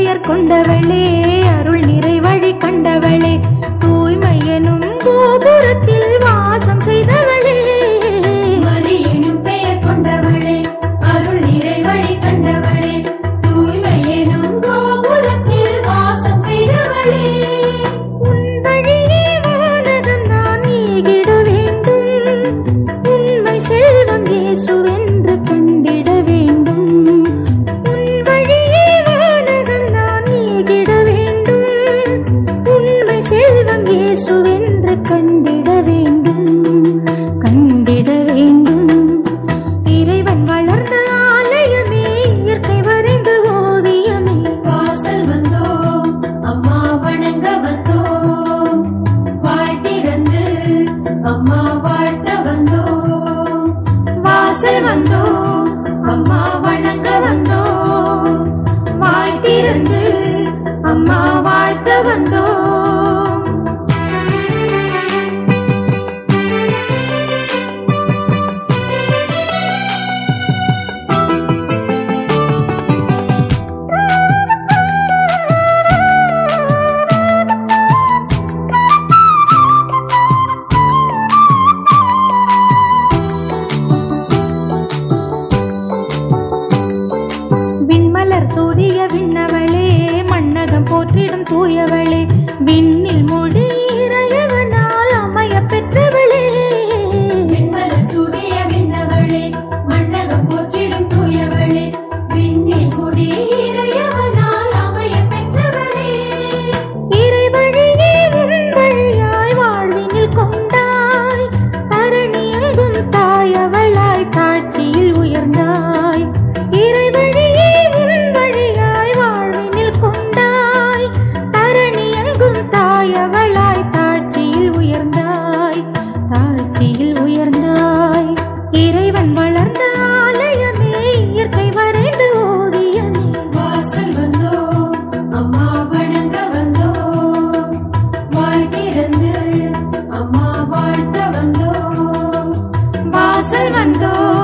பெயர் கொண்டவளே அருள் நிறை வழி கண்டவளே தூய்மை எனும் கோபுரத்தில் வாசம் செய்தவளே மதி எனும் பெயர் கொண்டவளே அருள் நிறை வழி கண்டவளே தூய்மை எனும் கோபுரத்தில் வாசம் செய்தவளே உன் வழியே வானகம் நான் ஈகிட வேண்டும் உண்மை செல்வம் இயேசுவென்று கண்டிட வேண்டும் உன் வழியே வானகம் நான் ஈகிட வேண்டும் உண்மை செல்வம் இயேசுவென்று கண்டிட வேண்டும் கண்டிட வேண்டும் இறைவன் வளர்ந்த ஆலயமே இயற்கை வரைந்த ஓவியமே வாசல் வந்தோம் அம்மா வணங்க வந்தோம் வாய் திறந்து அம்மா வாழ்த்த வந்தோம் வாசல் வந்தோம் அம்மா வணங்க வந்தோம் வாய் திறந்து அம்மா வாழ்த்த வந்தோம் விண்மலர் சூடிய விண்ணவளே மன்னகம் போற்றிடும் தூயவளே விண்ணில் மொழி இறையவனால் அமைய பெற்றவளே விண்மலர் சூடிய விண்ணவளே மண்ணகம் போற்றிடும் தூயவளே விண்ணில் குடி இறையவனால் அமைய பெற்றவளே இறை வழியே உன் வழியாய் வாழ்வினில் கொண்டாய் தரணி எங்கும் தாயவளாய் காட்சியில் உயர்ந்தாய் இறை வழியே உன் வழியாய் வாழ்வினில் கொண்டாய் தரணி எங்கும் தாயவளாய் காட்சியில் உயர்ந்தாய் தாட்சியில் உயர்ந்தாய் இறைவன் வளர்ந்த ஆலயமே இயற்கை வரைந்த ஓவியமே வாசல் வந்தோம் அம்மா வணங்க வந்தோம் வாய் திறந்து அம்மா வாழ்த்த வந்தோம் வாசல் வந்தோம்